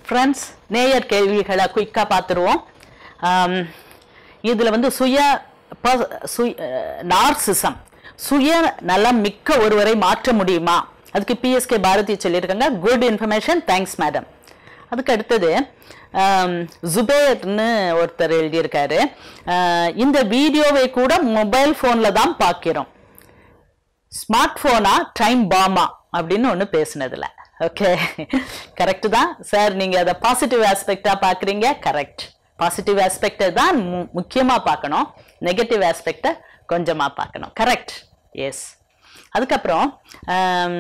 Friends நேயர் கேள்விகளை குயிக்காக பார்த்துருவோம் ஆம், இதுல வந்து சுய ப- சுய நார்சிசம் சுய நலம் மிக்க ஒருவரை மாற்ற முடியுமா அதுக்கு பிஎஸ்கே பாரதி சொல்லியிருக்காங்க குட் இன்ஃபர்மேஷன் தேங்க்ஸ் மேடம் அதுக்கு அடுத்தது ஆம், ஜுபேர்னு ஒருத்தர் எழுதியிருக்காரு ஆஹ், இந்த வீடியோவை கூட மொபைல் ஃபோன்ல தான் பார்க்கிறோம் ஸ்மார்ட் போனா டைம் பாமா அப்படின்னு ஒன்று பேசுனதுல ஓகே கரெக்ட் தான் சார் நீங்க அதை பாசிட்டிவ் ஆஸ்பெக்டா பாக்குறீங்க கரெக்ட் பாசிட்டிவ் ஆஸ்பெக்டை தான் மு- முக்கியமா பார்க்கணும் நெகட்டிவ் ஆஸ்பெக்டை கொஞ்சமா பார்க்கணும் கரெக்ட் எஸ் அதுக்கப்புறம் ஆம்,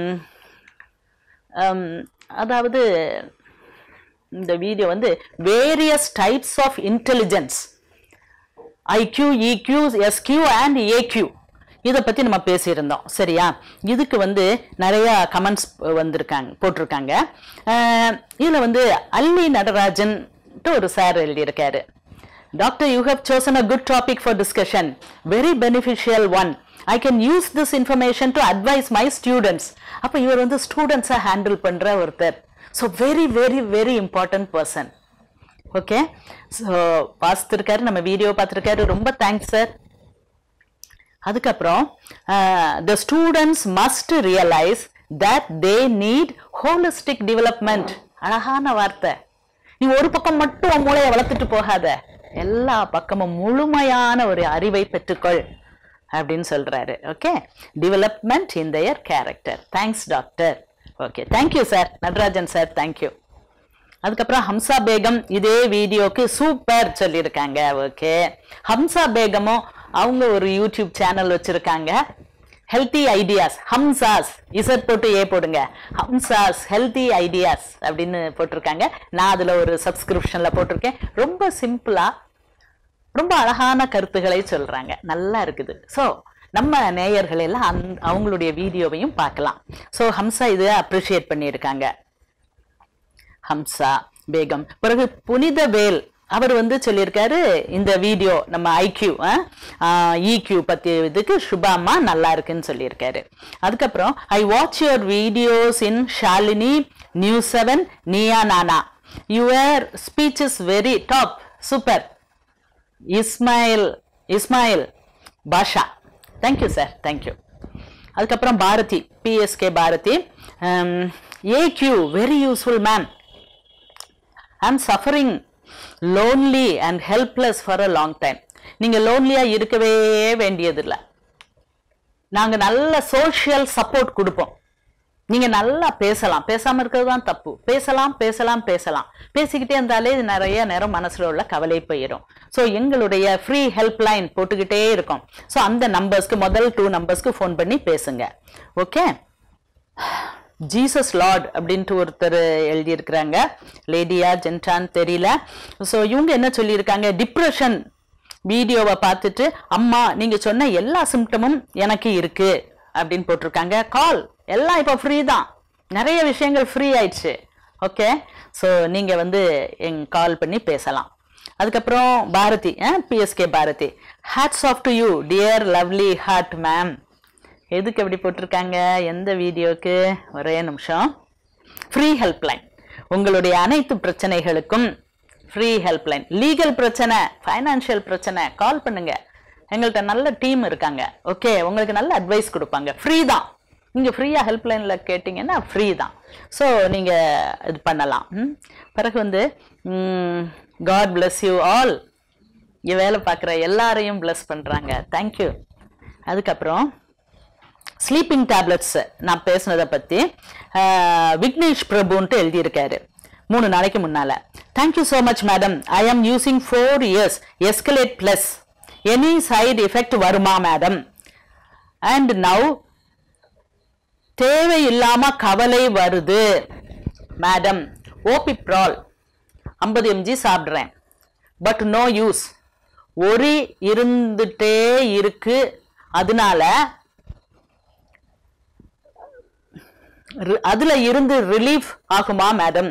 ஆம், அதாவது இந்த வீடியோ வந்து various types of intelligence IQ EQ SQ and AQ இதை பத்தி நம்ம பேசியிருந்தோம் சரியா இதுக்கு வந்து நிறைய கமெண்ட்ஸ் வந்திருக்காங்க போட்டிருக்காங்க அஹ் இதுல வந்து அல்லி நடராஜன் ஒரு சார் எழுதியிருக்காரு doctor you have chosen a good topic for discussion very beneficial one I can use this information to advise my students அப்போ இவர் வந்து ஸ்டூடெண்ட்ஸை ஹேண்டில் பண்ற ஒருத்தர் so very very very important person okay so பார்த்துருக்காரு நம்ம வீடியோ பார்த்துருக்காரு ரொம்ப தேங்க்ஸ் சார் அதுக்கப்புறம் the students must realise that they need holistic development அழகான வார்த்தை நீ ஒரு பக்கம் மட்டும் உன் மூளையை வளர்த்துட்டு போகாத எல்லா பக்கமும் முழுமையான ஒரு அறிவை பெற்றுக்கொள் அப்படின்னு சொல்றாரு okay development in their character thanks doctor okay thank you sir Natarajan sir thank you அதுக்கப்புறம் ஹம்சா பேகம் இதே வீடியோக்கு சூப்பர் சொல்லியிருக்காங்க ஓகே ஹம்சா பேகமும் அவங்க ஒரு யூடியூப் சேனல் வச்சிருக்காங்க ஹெல்த்தி ஐடியாஸ் ஹம்சாஸ் இசட் போட்டு ஏ போடுங்க ஹம்சாஸ் ஹெல்த்தி ஐடியாஸ் அப்படின்னு போட்டிருக்காங்க நான் அதுல ஒரு சப்ஸ்கிரிப்ஷன்ல போட்டிருக்கேன் ரொம்ப சிம்பிளா ரொம்ப அழகான கருத்துக்களை சொல்றாங்க நல்லா இருக்குது ஸோ நம்ம நேயர்கள் எல்லாம் அந்த அவங்களுடைய வீடியோவையும் பார்க்கலாம் ஸோ ஹம்சா இதை அப்ரிஷியேட் பண்ணியிருக்காங்க ஹம்சா பேகம் பிறகு புனித வேல் அவர் வந்து சொல்லியிருக்காரு இந்த வீடியோ நம்ம ஐக்யூ இக்யூ பத்தி இதுக்கு சுபாமா நல்லா இருக்குன்னு சொல்லியிருக்காரு அதுக்கப்புறம் I watch your videos in Shalini news seven நியா நானா your speech is very top super Ismail Ismail Basha thank you sir thank you அதுக்கப்புறம் பாரதி பிஎஸ்கே பாரதி ஏக்யூ very useful man I'm suffering lonely and helpless for a long time நீங்க லோன்லியா இருக்கவே வேண்டியதில்லை நாங்க நல்ல சோஷியல் சப்போர்ட் கொடுப்போம் நீங்க நல்லா பேசலாம் பேசாம இருக்கிறது தான் தப்பு பேசலாம் பேசலாம் பேசலாம் பேசிக்கிட்டே இருந்தாலே இது நிறைய நேரம் மனசுல உள்ள கவலை போயிடும் ஸோ எங்களுடைய ஃப்ரீ ஹெல்ப் லைன் போட்டுக்கிட்டே இருக்கோம் ஸோ அந்த நம்பர்ஸ்க்கு முதல் டூ நம்பர்ஸ்க்கு ஃபோன் பண்ணி பேசுங்க ஓகே ஜீசஸ் லார்ட் அப்படின்ட்டு ஒருத்தர் எழுதியிருக்கிறாங்க லேடியா ஜென்டான்னு தெரியல ஸோ இவங்க என்ன சொல்லியிருக்காங்க டிப்ரெஷன் வீடியோவை பார்த்துட்டு அம்மா நீங்க சொன்ன எல்லா சிம்டமும் எனக்கு இருக்கு அப்படின்னு போட்டிருக்காங்க கால் எல்லாம் இப்போ ஃப்ரீ தான் நிறைய விஷயங்கள் ஃப்ரீ ஆயிடுச்சு ஓகே ஸோ நீங்க வந்து எங் கால் பண்ணி பேசலாம் அதுக்கப்புறம் Bharathi BSK Bharathi hats off to you dear lovely heart ma'am எதுக்கு எப்படி போட்டிருக்காங்க எந்த வீடியோக்கு ஒரே நிமிஷம் ஃப்ரீ ஹெல்ப்லைன் உங்களுடைய அனைத்து பிரச்சனைகளுக்கும் ஃப்ரீ ஹெல்ப்லைன் லீகல் பிரச்சனை ஃபைனான்ஷியல் பிரச்சனை கால் பண்ணுங்க எங்கள்கிட்ட நல்ல டீம் இருக்காங்க ஓகே உங்களுக்கு நல்ல அட்வைஸ் கொடுப்பாங்க ஃப்ரீ தான் நீங்க ஃப்ரீயா ஹெல்ப்லைன்ல கேட்டிங்கன்னா ஃப்ரீ தான் ஸோ நீங்க இது பண்ணலாம் ம். பிறகு வந்து காட் bless யூ ஆல் இங்க வேலை பார்க்குற எல்லாரையும் bless பண்றாங்க தேங்க்யூ அதுக்கப்புறம் ஸ்லீப்பிங் டேப்லெட்ஸ் நான் பேசுனதை பத்தி ஆஹ், விக்னேஷ் பிரபுன்ட்டு எழுதியிருக்காரு மூணு நாளைக்கு முன்னால thank you so much madam I am using four years escalate plus any side effect வருமா மேடம் அண்ட் நவ் தேவையில்லாம கவலை வருது மேடம் ஓபிப்ரால் ஐம்பது எம்ஜி சாப்பிட்றேன் பட் நோ யூஸ் ஒரி இருந்துட்டே இருக்கு அதனால ரி- அதுல இருந்து ரிலீஃப் ஆகுமா மேடம்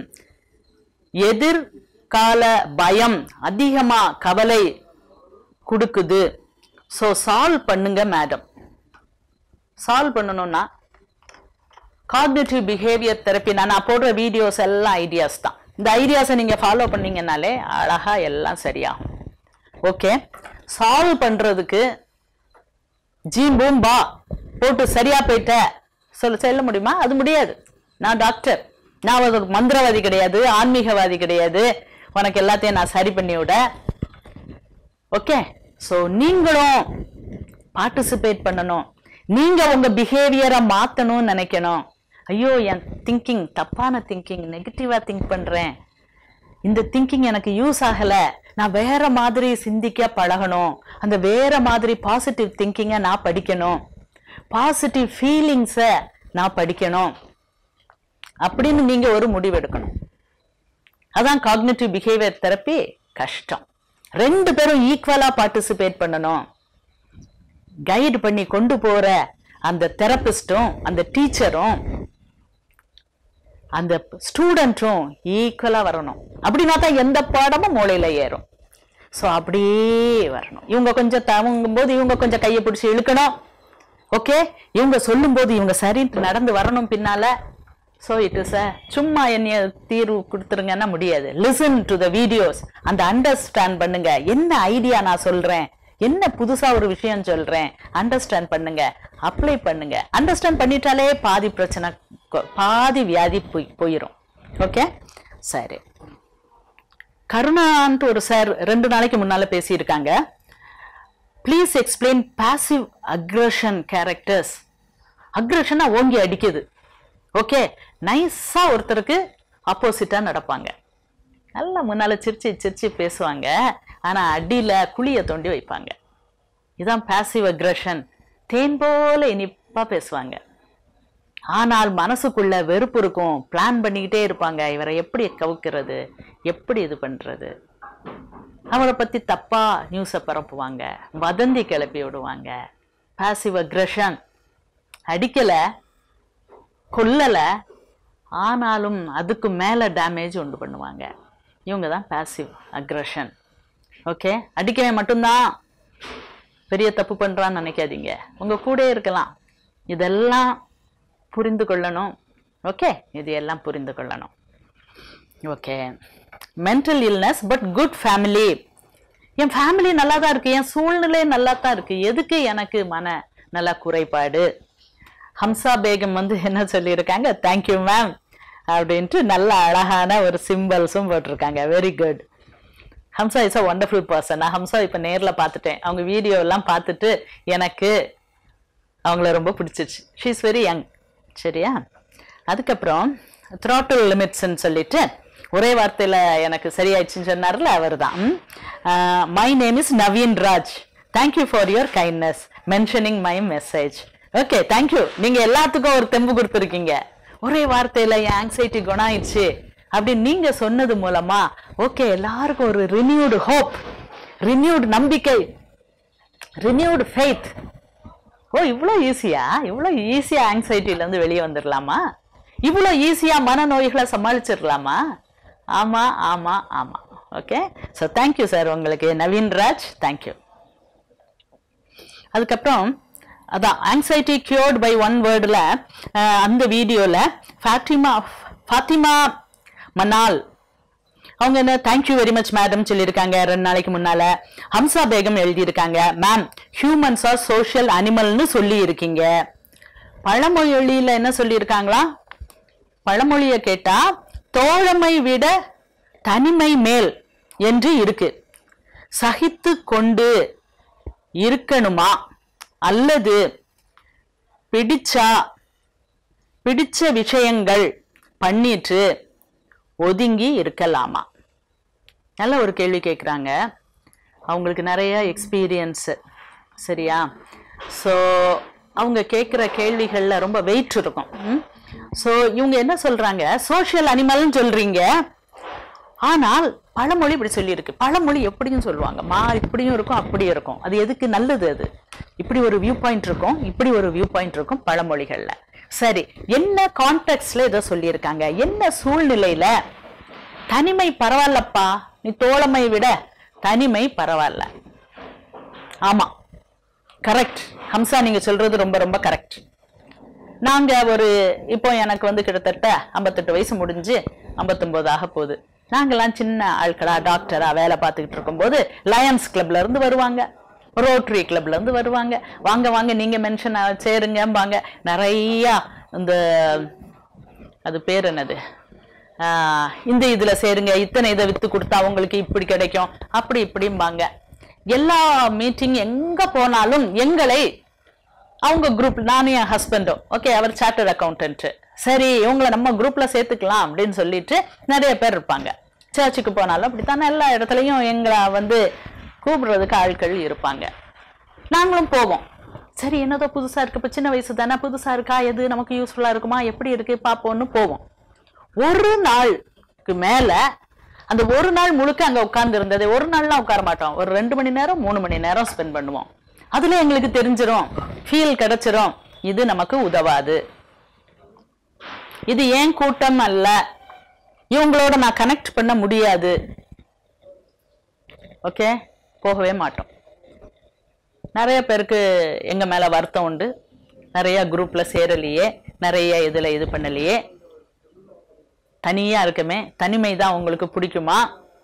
எதிர்கால பயம் அதிகமா கவலை கொடுக்குது ஸோ சால்வ் பண்ணுங்க மேடம் சால்வ் பண்ணணும்னா காக்னிட்டிவ் பிஹேவியர் தெரப்பி நான் போடுற வீடியோஸ் எல்லாம் ஐடியாஸ் தான் இந்த ஐடியாஸை நீங்க ஃபாலோ பண்ணீங்கன்னாலே அழகா எல்லாம் சரியாகும் ஓகே சால்வ் பண்றதுக்கு ஜீம் பூம் பா போட்டு சரியா போயிட்ட சொல்ல சொல்ல முடியுமா அது முடியாது நான் டாக்டர் நான் ஒரு மந்திரவாதி கிடையாது ஆன்மீகவாதி கிடையாது உனக்கு எல்லாத்தையும் நான் சரி பண்ணி விட ஓகே ஸோ நீங்களும் பார்ட்டிசிபேட் பண்ணணும் நீங்க உங்க பிஹேவியரை மாத்தணும்னு நினைக்கணும் ஐயோ என் திங்கிங் தப்பான திங்கிங் நெகட்டிவா திங்க் பண்றேன் இந்த திங்கிங் எனக்கு யூஸ் ஆகல நான் வேற மாதிரி சிந்திக்க பழகணும் அந்த வேற மாதிரி பாசிட்டிவ் திங்கிங்கை நான் படிக்கணும் பாசிட்டிவ் ஃபீலிங்ஸை நான் படிக்கணும் அப்படின்னு நீங்க ஒரு முடிவு எடுக்கணும் அதான் காக்னிட்டிவ் பிஹேவியர் தெரப்பி கஷ்டம் ரெண்டு பேரும் ஈக்குவலா பார்ட்டிசிபேட் பண்ணணும் கைடு பண்ணி கொண்டு போற அந்த தெரபிஸ்டும் அந்த டீச்சரும் அந்த ஸ்டூடெண்ட்டும் ஈக்குவலா வரணும் அப்படின்னா தான் எந்த பாடமும் மூளையில ஏறும் ஸோ அப்படியே வரணும் இவங்க கொஞ்சம் தவங்கும் போது இவங்க கொஞ்சம் கையை பிடிச்சி இழுக்கணும் ஓகே இவங்க சொல்லும்போது இவங்க சரின்ட்டு நடந்து வரணும் பின்னால ஸோ இட் இஸ் அ சும்மா என்னைய தீர்வு கொடுத்துருங்கன்னா முடியாது லிசன் டு த வீடியோஸ் அந்த அண்டர்ஸ்டாண்ட் பண்ணுங்க என்ன ஐடியா நான் சொல்றேன் என்ன புதுசா ஒரு விஷயம் சொல்றேன் அண்டர்ஸ்டாண்ட் பண்ணுங்க அப்ளை பண்ணுங்க அண்டர்ஸ்டாண்ட் பண்ணிட்டாலே பாதி பிரச்சனை கொ- பாதி வியாதி போய் போயிடும் ஓகே சரி கருணான்ட்டு ஒரு சார் ரெண்டு நாளைக்கு முன்னால பேசியிருக்காங்க please explain passive aggression characters அக்ரஷனா ஓங்கி அடிக்குது ஓகே நைஸா ஒருத்தருக்கு ஆப்போசிட்டா நடப்பாங்க நல்லா முன்னால சிரிச்சு சிரிச்சு பேசுவாங்க ஆனா அடியில குழிய தோண்டி வைப்பாங்க இதான் பாசிவ் அக்ரஷன் தேன் போல இனிப்பா பேசுவாங்க ஆனால் மனசுக்குள்ள வெறுப்பு இருக்கும் பிளான் பண்ணிக்கிட்டே இருப்பாங்க இவரை எப்படி கவுக்கிறது எப்படி இது பண்றது அவரை பத்தி தப்பா நியூஸை பரப்புவாங்க வதந்தி கிளப்பி விடுவாங்க பாசிவ் அக்ரஷன் அடிக்கல கொல்லல ஆனாலும் அதுக்கு மேல டேமேஜ் உண்டு பண்ணுவாங்க இவங்க தான் பாசிவ் அக்ரஷன் ஓகே அடிக்கவே மட்டும்தான் பெரிய தப்பு பண்றான்னு நினைக்காதீங்க உங்க கூடயே இருக்கலாம் இதெல்லாம் புரிந்து கொள்ளணும் ஓகே இது எல்லாம் புரிந்து கொள்ளணும் okay mental illness but good family என் ஃபேமிலி நல்லா தான் இருக்கு என் சூழ்நிலை நல்லா தான் இருக்கு எதுக்கு எனக்கு மன நல குறைபாடு ஹம்சா பேகம் வந்து என்ன சொல்லியிருக்காங்க தேங்க்யூ மேம் அப்படின்ட்டு நல்ல அழகான ஒரு சிம்பிள்ஸும் போட்டிருக்காங்க very good Hamsa is a wonderful person நான் ஹம்சா இப்போ நேரில் பார்த்துட்டேன் அவங்க வீடியோ எல்லாம் பார்த்துட்டு எனக்கு அவங்கள ரொம்ப பிடிச்சிச்சு ஷீ இஸ் வெரி யங் சரியா அதுக்கப்புறம் த்ராட்டில் லிமிட்ஸ்ன்னு சொல்லிட்டு ஒரே வார்த்தையில் எனக்கு சரியாயிடுச்சுன்னு சொன்னார்ல அவர் தான் my name is Naveen Raj thank you for your kindness mentioning my message okay thank you நீங்க எல்லாத்துக்கும் ஒரு தெம்பு கொடுத்துருக்கீங்க ஒரே வார்த்தையில என் ஆங்ஸைட்டி குணம் ஆயிடுச்சு அப்படின்னு நீங்க சொன்னது மூலமா ஓகே எல்லாருக்கும் ஒரு ரினியூடு ஹோப் ரினியூடு நம்பிக்கை ரினியூடு ஃபெய்த் ஓ இவ்வளோ ஈஸியா இவ்வளோ ஈஸியா ஆங்ஸைட்டில இருந்து வெளியே வந்துடலாமா இவ்வளோ ஈஸியா மனநோய்களை சமாளிச்சிடலாமா ஆமா ஆமா ஆமா ஓகே ஸோ தேங்க்யூ சார் உங்களுக்கு நவீன் ராஜ் தேங்க்யூ அதுக்கப்புறம் அதான் ஆங்ஸைட்டி கியூர்ட் பை ஒன் வேர்டில் அந்த வீடியோவில் ஃபாத்திமா ஃபாத்திமா மனால் அவங்க என்ன தேங்க்யூ வெரி மச் மேடம் சொல்லியிருக்காங்க ரெண்டு நாளைக்கு முன்னால ஹம்சா பேகம் எழுதியிருக்காங்க மேம் ஹியூமன்ஸ் ஆர் சோஷியல் அனிமல்னு சொல்லி இருக்கீங்க பழமொழியில என்ன சொல்லியிருக்காங்களா பழமொழியை கேட்டா தோழமை விட தனிமை மேல் என்று இருக்கு சகித்து கொண்டு இருக்கணுமா அல்லது பிடிச்சா பிடிச்ச விஷயங்கள் பண்ணிட்டு ஒதுங்கி இருக்கலாமா நல்ல ஒரு கேள்வி கேட்குறாங்க அவங்களுக்கு நிறைய எக்ஸ்பீரியன்ஸு சரியா ஸோ அவங்க கேட்குற கேள்விகளில் ரொம்ப வெயிட் இருக்கும் ஸோ இவங்க என்ன சொல்கிறாங்க சோஷியல் அனிமல்னு சொல்கிறீங்க ஆனால் பழமொழி இப்படி சொல்லியிருக்கு பழமொழி எப்படியும் சொல்லுவாங்க மா இப்படியும் இருக்கும் அப்படியும் இருக்கும் அது எதுக்கு நல்லது அது இப்படி ஒரு வியூ பாயிண்ட் இருக்கும் இப்படி ஒரு வியூ பாயிண்ட் இருக்கும் பழமொழிகள்ல சரி என்ன கான்டெக்ட்ல இதை சொல்லியிருக்காங்க என்ன சூழ்நிலையில தனிமை பரவாயில்லப்பா நீ தோழமை விட தனிமை பரவாயில்ல ஆமா கரெக்ட் ஹம்சா நீங்க சொல்றது ரொம்ப ரொம்ப கரெக்ட் நாங்க ஒரு இப்போ எனக்கு வந்து கிட்டத்தட்ட ஐம்பத்தெட்டு வயசு முடிஞ்சு ஐம்பத்தொம்போது ஆக போகுது நாங்கெல்லாம் சின்ன ஆட்களா டாக்டரா வேலை பார்த்துக்கிட்டு இருக்கும்போது லயன்ஸ் கிளப்ல இருந்து வருவாங்க ரோட்டரி கிளப்ல இருந்து வருவாங்க வாங்க வாங்க நீங்க மென்ஷன் சேருங்கம்பாங்க நிறைய இந்த அது பேர் என்னது ஆஹ் இந்த இதுல சேருங்க இத்தனை இதை வித்து கொடுத்தா உங்களுக்கு இப்படி கிடைக்கும் அப்படி இப்படிம்பாங்க எல்லா மீட்டிங் எங்க போனாலும் எங்களை அவங்க குரூப் நானும் என் ஹஸ்பண்டும் ஓகே அவர் சார்ட்டர்ட் அக்கௌண்டன்ட் சரி இவங்கள நம்ம குரூப்ல சேர்த்துக்கலாம் அப்படின்னு சொல்லிட்டு நிறைய பேர் இருப்பாங்க சர்ச்சுக்கு போனாலும் அப்படித்தானே எல்லா இடத்துலையும் எங்களை வந்து கூப்பிடுறதுக்கு ஆட்கள் இருப்பாங்க நாங்களும் போவோம் சரி என்னதோ புதுசா இருக்கு இப்போ சின்ன வயசு தானே புதுசா இருக்கா எது நமக்கு யூஸ்ஃபுல்லா இருக்குமா எப்படி இருக்கு பார்ப்போம்னு போவோம் ஒரு நாளுக்கு மேல அந்த ஒரு நாள் முழுக்க அங்க உட்கார்ந்து இருந்தது ஒரு நாள்லாம் உட்கார மாட்டோம் ஒரு ரெண்டு மணி நேரம் மூணு மணி நேரம் ஸ்பெண்ட் பண்ணுவோம் அதுல எங்களுக்கு தெரிஞ்சிரும் ஃபீல் கிடைச்சிரும் இது நமக்கு உதவாது இது ஏன் கூட்டம் அல்ல இவங்களோட நான் கனெக்ட் பண்ண முடியாது ஓகே போகவே மாட்டோம் நிறைய பேருக்கு எங்க மேல வருத்தம் உண்டு நிறைய குரூப்ல சேரலையே நிறைய இதுல இது பண்ணலையே தனியா இருக்குமே தனிமை தான் உங்களுக்கு பிடிக்குமா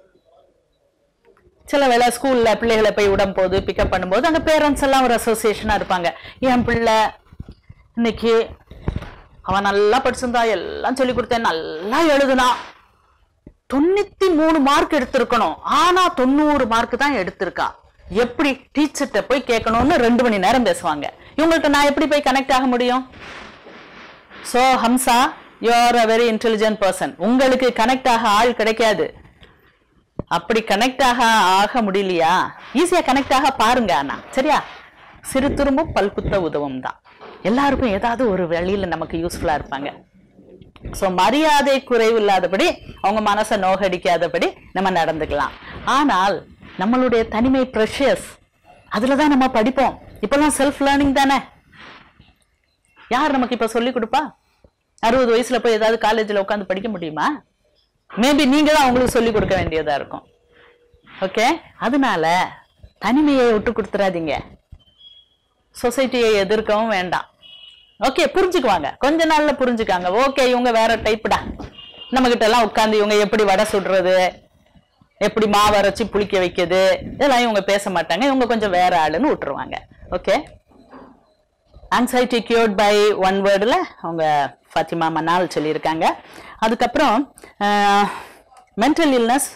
சில வேளை ஸ்கூல்ல பிள்ளைகளை போய் விடும் போது பிக்கப் பண்ணும்போது அங்க பேரண்ட்ஸ் எல்லாம் ஒரு அசோசியேஷனா இருப்பாங்க என் பிள்ளை இன்னைக்கு அவன் நல்லா படிச்சிருந்தா எல்லாம் சொல்லி கொடுத்தேன் நல்லா எழுதுனா தொண்ணூத்தி மூணு மார்க் எடுத்திருக்கணும் ஆனா தொண்ணூறு மார்க் தான் எடுத்திருக்கா எப்படி டீச்சர்கிட்ட போய் கேட்கணும்னு ரெண்டு மணி நேரம் பேசுவாங்க இவங்கள்ட்ட நான் எப்படி போய் கனெக்ட் ஆக முடியும் so Hamsa you are a very intelligent person உங்களுக்கு கனெக்ட் ஆக ஆள் கிடைக்காது அப்படி கனெக்ட் ஆக ஆக முடியலையா ஈஸியா கனெக்ட் ஆக பாருங்க ஆனா சரியா சிறு துரும்பும் பல்குத்த உதவும் தான் எல்லாருக்கும் ஏதாவது ஒரு வழியில நமக்கு யூஸ்ஃபுல்லா இருப்பாங்க சோ மரியாதை குறைவு இல்லாதபடி அவங்க மனசை நோகடிக்காதபடி நம்ம நடந்துக்கலாம் ஆனால் நம்மளுடைய தனிமை ப்ரெஷியஸ் அதுல தான் நம்ம படிப்போம் இப்பெல்லாம் செல்ஃப் லேர்னிங் தானே யார் நமக்கு இப்ப சொல்லி கொடுப்பா அறுபது வயசுல போய் ஏதாவது காலேஜ்ல உட்காந்து படிக்க முடியுமா மேபி நீங்க தான் அவங்களுக்கு சொல்லி கொடுக்க வேண்டியதா இருக்கும் ஓகே அதனால தனிமையை விட்டு கொடுத்துறாதீங்க சொசைட்டியை எதிர்க்கவும் வேண்டாம் ஓகே புரிஞ்சுக்குவாங்க கொஞ்ச நாள்ல புரிஞ்சுக்காங்க ஓகே இவங்க வேற டைப்டா நம்ம கிட்ட எல்லாம் உட்காந்து இவங்க எப்படி வடை சுடுறது எப்படி மாவு அரைச்சு புளிக்க வைக்கிறது இதெல்லாம் இவங்க பேச மாட்டாங்க இவங்க கொஞ்சம் வேற ஆளுன்னு விட்டுருவாங்க okay anxiety cured by one வேர்டில் அவங்க ஃபாத்திமா மனால் சொல்லியிருக்காங்க அதுக்கப்புறம் மென்டல் இல்னஸ்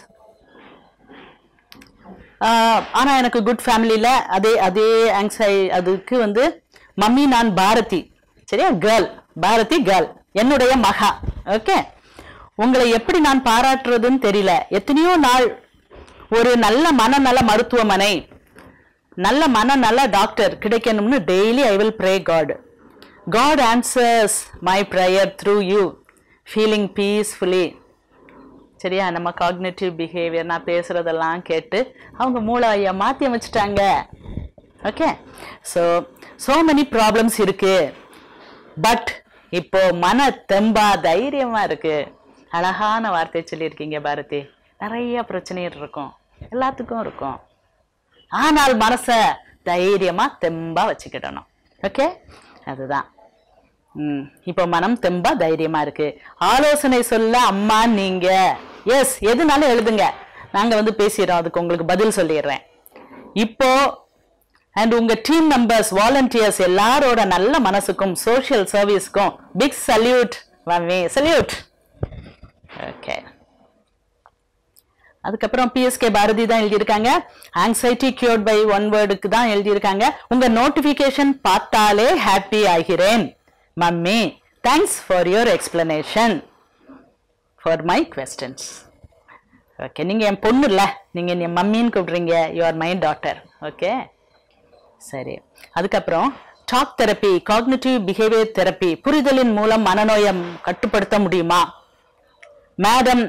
ஆனா எனக்கு குட் ஃபேமிலியில அதே அதே ஆங்ஸை அதுக்கு வந்து மம்மி நான் பாரதி சரியா கேர்ள் பாரதி கேர்ள் என்னுடைய மகா ஓகே உங்களை எப்படி நான் பாராட்டுறதுன்னு தெரியல எத்தனையோ நாள் ஒரு நல்ல மனநல மருத்துவமனை நல்ல மனநல டாக்டர் கிடைக்கணும்னு daily I will pray God God answers my prayer through you feeling peacefully சரியா நம்ம காக்னேட்டிவ் பிஹேவியர் நான் பேசுறதெல்லாம் கேட்டு அவங்க மூளையை மாற்றி அமைச்சிட்டாங்க okay so so many problems இருக்கு பட் இப்போ மன தெம்பா தைரியமா இருக்கு அழகான வார்த்தை சொல்லியிருக்கீங்க பாரதி நிறைய பிரச்சனைகள் இருக்கும் எல்லாத்துக்கும் இருக்கும் ஆனால் மனச தைரியமா தெம்பா வச்சுக்கிடணும் ஓகே அதுதான் ம் இப்போ மனம் தெம்பா தைரியமா இருக்கு ஆலோசனை சொல்ல அம்மா நீங்க எஸ் எதுனாலும் எழுதுங்க நாங்க வந்து பேசிடுறோம் அதுக்கு உங்களுக்கு பதில் சொல்லிடுறேன் இப்போ அண்ட் உங்க டீம் மெம்பர்ஸ் வாலண்டியர்ஸ் எல்லாரோட நல்ல மனசுக்கும் சோஷியல் சர்வீஸ்க்கும் பிக் சல்யூட் வாமே சல்யூட் ஓகே அதுக்கப்புறம் பிஎஸ்கே பாரதி தான் எழுதியிருக்காங்க ஆங்ஸைட்டி கியூர்ட் பை ஒன் வேர்டுக்கு தான் எழுதியிருக்காங்க உங்க நோட்டிபிகேஷன் பார்த்தாலே ஹாப்பி ஆகிறேன் mummy thanks for your explanation for my questions okay நீங்க என் பொண்ணு இல்ல நீங்க என் மம்மின்னு கூப்பிடுறீங்க you are my daughter okay சரி அதுக்கப்புறம் talk therapy cognitive behaviour therapy புரிதலின் மூலம் மனநோயை கட்டுப்படுத்த முடியுமா மேடம்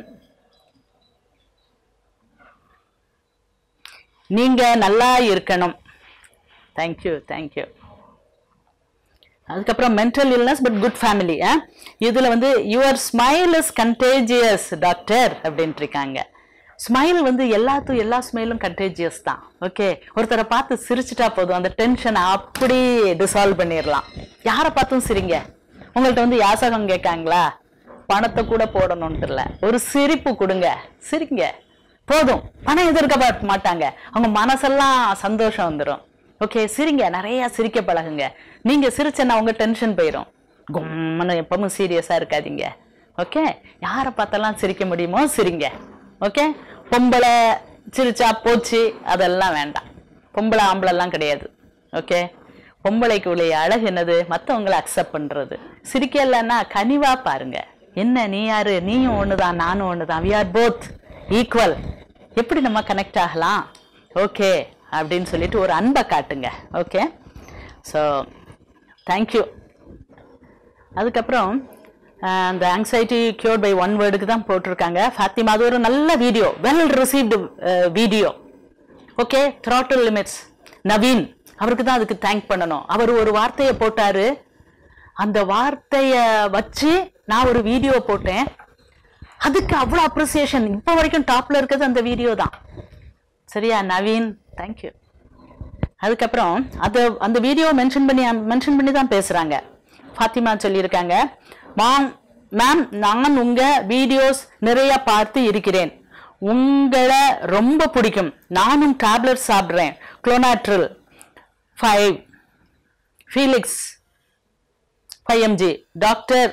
நீங்க நல்லா இருக்கணும் தேங்க்யூ தேங்க்யூ அதுக்கப்புறம் mental illness but good family இதுல வந்து your smile is contagious doctor அப்படின்ட்டு இருக்காங்க ஸ்மைல் வந்து எல்லாத்துக்கும் எல்லா ஸ்மைலும் கண்டேஜியஸ் தான் ஓகே ஒருத்தரை பார்த்து சிரிச்சிட்டா போதும் அந்த டென்ஷனை அப்படி டிசால்வ் பண்ணிடலாம் யாரை பார்த்தும் சிரிங்க உங்கள்ட்ட வந்து யாசகம் கேட்காங்களா பணத்தை கூட போடணும்ட்டு இல்ல ஒரு சிரிப்பு கொடுங்க சிரிங்க போதும் பணம் எதிர்க்க மாட்டாங்க அவங்க மனசெல்லாம் சந்தோஷம் வந்துடும் ஓகே சிரிங்க நிறைய சிரிக்க பழகுங்க நீங்க சிரிச்சேன்னா உங்க டென்ஷன் போயிடும் கும்மன்னு எப்பவும் சீரியஸா இருக்காதீங்க ஓகே யாரை பார்த்தெல்லாம் சிரிக்க முடியுமோ சிரிங்க ஓகே பொம்பளை சிரிச்சா போச்சு அதெல்லாம் வேண்டாம் பொம்பளை ஆம்பளைலாம் கிடையாது ஓகே பொம்பளைக்கு உள்ள அழகு என்னது மற்றவங்களை அக்செப்ட் பண்றது சிரிக்கலன்னா கனிவா பாருங்க என்ன நீ யாரு நீயும் ஒண்ணுதான் நானும் ஒண்ணுதான் வி ஆர் போத் ஈக்குவல் எப்படி நம்ம கனெக்ட் ஆகலாம் ஓகே அப்படின்னு சொல்லிட்டு ஒரு அன்பை காட்டுங்க ஓகே ஸோ தேங்க்யூ அதுக்கப்புறம் அஹ், அந்த ஆங்ஸைட்டி கியூர்ட் பை ஒன் வேர்டுக்கு தான் போட்டிருக்காங்க ஃபாத்திமா அது ஒரு நல்ல video well received video okay throttle limits Naveen அவருக்கு தான் அதுக்கு தேங்க் பண்ணணும் அவர் ஒரு வார்த்தையை போட்டாரு அந்த வார்த்தைய வச்சு நான் ஒரு வீடியோ போட்டேன் அதுக்கு அவ்வளோ அப்ரிசியேஷன் இப்போ வரைக்கும் டாப்ல இருக்கிறது அந்த வீடியோ தான் சரியா நவீன் தேங்க்யூ அதுக்கப்புறம் அது அந்த வீடியோ மென்ஷன் பண்ணி மென்ஷன் பண்ணி தான் பேசுறாங்க ஃபாத்திமா சொல்லியிருக்காங்க மாம் மேம் நான் உங்க வீடியோஸ் நிறைய பார்த்து இருக்கிறேன் உங்களை ரொம்ப பிடிக்கும் நானும் டேப்லெட் சாப்பிட்றேன் Clonotril five Felix five MG doctor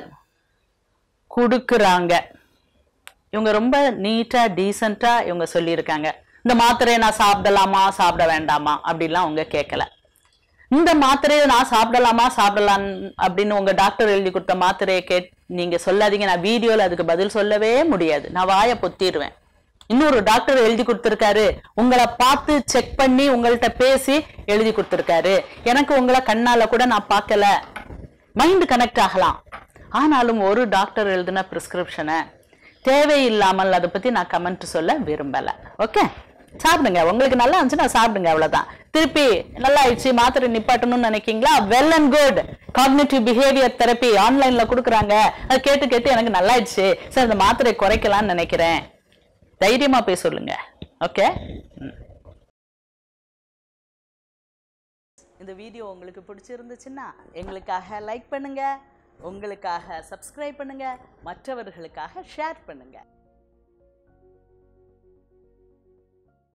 கொடுக்குறாங்க இவங்க ரொம்ப நீட்டா டீசெண்டா இவங்க சொல்லியிருக்காங்க இந்த மாத்திரையை நான் சாப்பிடலாமா சாப்பிட வேண்டாமா அப்படிலாம் அவங்க கேட்கல இந்த மாத்திரையை நான் சாப்பிடலாமா சாப்பிடலாம் அப்படின்னு உங்க டாக்டர் எழுதி கொடுத்த மாத்திரையை கேட் நீங்க சொல்லாதீங்க நான் வீடியோல அதுக்கு பதில் சொல்லவே முடியாது நான் வாயை பொத்திடுவேன் இன்னொரு டாக்டர் எழுதி கொடுத்திருக்காரு உங்களை பார்த்து செக் பண்ணி உங்கள்ட்ட பேசி எழுதி கொடுத்திருக்காரு எனக்கு உங்களை கண்ணால கூட நான் பார்க்கல மைண்ட் கனெக்ட் ஆகலாம் ஆனாலும் ஒரு டாக்டர் எழுதின பிரிஸ்கிரிப்ஷனை தேவையில்லாமல் அதை பத்தி நான் கமெண்ட் சொல்ல விரும்பல ஓகே சாப்பிடுங்க உங்களுக்கு நல்லா இருந்துச்சுன்னா சாப்பிடுங்க அவ்வளவுதான் திருப்பி நல்லா ஆயிடுச்சு மாத்திரை நிப்பாட்டணும்னு நினைக்கீங்களா well and good cognitive behaviour therapy ஆன்லைன்ல கொடுக்குறாங்க அது கேட்டு கேட்டு எனக்கு நல்லா ஆயிடுச்சு சார் இந்த மாத்திரை குறைக்கலாம்னு நினைக்கிறேன் தைரியமா போய் சொல்லுங்க ஓகே இந்த வீடியோ உங்களுக்கு பிடிச்சிருந்துச்சுன்னா எங்களுக்காக லைக் பண்ணுங்க உங்களுக்காக சப்ஸ்கிரைப் பண்ணுங்க மற்றவர்களுக்காக ஷேர் பண்ணுங்க